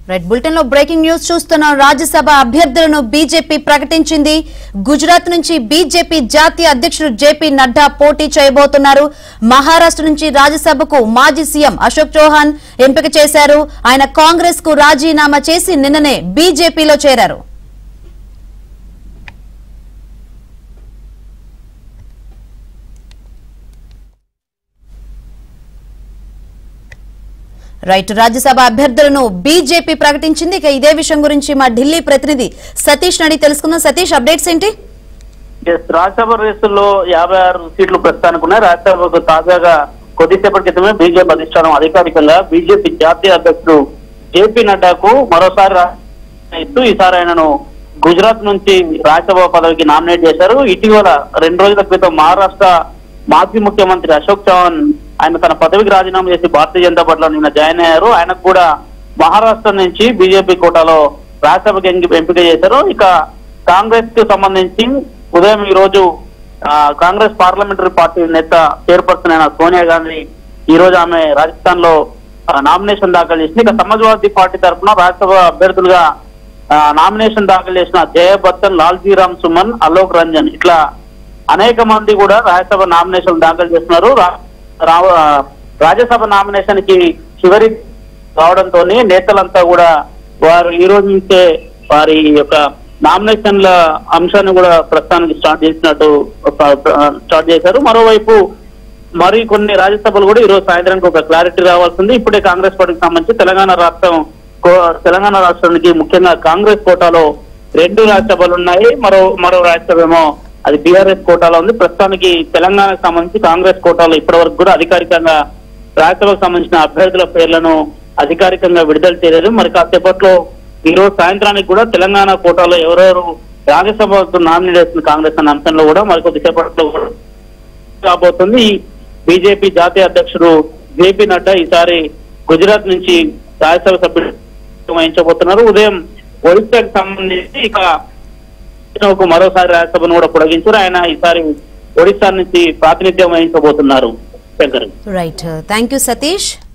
right bulletin లో breaking news చూస్తున్నాం రాజ్యసభ అభ్యర్థులను బీజేపీ ప్రకటించింది గుజరాత్ నుంచి బీజేపీ జాతీయ అధ్యక్షుడు జేపీ నడ్డా పోటీ చేయబోతున్నారు మహారాష్ట్ర నుంచి రాజ్యసభకు మాజీ సీఎం అశోక్ చౌహాన్ ఎంపిక చేశారు ఆయన కాంగ్రెస్ కు రాజీనామా చేసి నిన్ననే బీజేపీలో చేరారు రైట్ రాజ్యసభ అభ్యర్థులను బీజేపీ ప్రకటించింది ఇక ఇదే విషయం గురించి మా ఢిల్లీ ప్రతినిధి సతీష్ నడి తెలుసుకుందాం సతీష్ అప్డేట్స్ ఏంటి ఎస్, రాజ్యసభ రేసుల్లో యాభై ఆరు సీట్లు ప్రస్తుతానికి ఉన్నాయి రాజ్యసభకు తాజాగా కొద్దిసేపటి క్రితమే బీజేపీ అధిష్టానం అధికారికంగా బీజేపీ జాతీయ అధ్యక్షుడు జేపీ నడ్డాకు మరోసారి రా- ఇస్తూ ఈసారి ఆయనను గుజరాత్ నుంచి రాజ్యసభ పదవికి నామినేట్ చేశారు ఇటీవల రెండు రోజుల క్రితం మహారాష్ట్ర మాజీ ముఖ్యమంత్రి అశోక్ చౌహాన్ ఆయన తన పదవికి రాజీనామా చేసి భారతీయ జనతా పార్టీలో నిన్న జాయిన్ అయ్యారు ఆయనకు కూడా మహారాష్ట్ర నుంచి బీజేపీ కోటాలో రాజ్యసభకి ఎంగి- ఎంపిక చేశారు ఇక కాంగ్రెస్ కు సంబంధించి ఉదయం ఈ రోజు ఆ, కాంగ్రెస్ పార్లమెంటరీ పార్టీ నేత చైర్పర్సన్ అయిన సోనియా గాంధీ ఈ రోజు ఆమె రాజస్థాన్ లో నామినేషన్ దాఖలు చేసింది ఇక సమాజ్వాదీ పార్టీ తరఫున రాజ్యసభ అభ్యర్థులుగా ఆ, నామినేషన్ దాఖలు చేసిన జయ బచ్చన్ లాల్జీ రామ్ సుమన్ అలోక్ రంజన్ ఇట్లా అనేక మంది కూడా రాజ్యసభ నామినేషన్ దాఖలు చేస్తున్నారు రా- రా- ఆ, రాజ్యసభ నామినేషన్ కి చివరి రావడంతో నేతలంతా కూడా వారు ఈ రోజు నుంచే వారి యొక్క నామినేషన్ల అంశాన్ని కూడా ప్రస్తుతానికి స్టార్ట్ చేసినట్టు ఒక- స్టార్ట్ చేశారు మరోవైపు మరి కొన్ని రాజ్యసభలు కూడా ఈ రోజు సాయంత్రానికి ఒక క్లారిటీ రావాల్సింది ఇప్పుడే కాంగ్రెస్ పార్టీకి సంబంధించి తెలంగాణ రాష్ట్రం కో- తెలంగాణ రాష్ట్రానికి ముఖ్యంగా కాంగ్రెస్ కోటాలో రెండు రాజ్యసభలు ఉన్నాయి మరో మరో రాజ్యసభ ఏమో అది బీఆర్ఎస్ కోటాలో ఉంది ప్రస్తుతానికి తెలంగాణకు సంబంధించి కాంగ్రెస్ కోటాలో ఇప్పటి వరకు కూడా అధికారికంగా రాజ్యసభకు సంబంధించిన అభ్యర్థుల పేర్లను అధికారికంగా విడుదల చేయలేదు మరి కాసేపట్లో ఈ రోజు సాయంత్రానికి కూడా తెలంగాణ కోటాలో ఎవరెవరు రాజ్యసభకు నామినేట్ చేసిన కాంగ్రెస్ అన్న అంశంలో కూడా మరి కొద్దిసేపట్లో కూడా కాబోతుంది ఈ బీజేపీ జాతీయ అధ్యక్షుడు జేపీ నడ్డా ఈసారి గుజరాత్ నుంచి రాజ్యసభ సభ్యుడు వహించబోతున్నారు ఉదయం ఒడిశాకు సంబంధించి ఇక ఒక మరోసారి రాజ్యసభను కూడా పొడిగించారు ఆయన ఈసారి ఒడిశా నుంచి ప్రాతినిధ్యం వహించబోతున్నారు Shankar right thank you Satish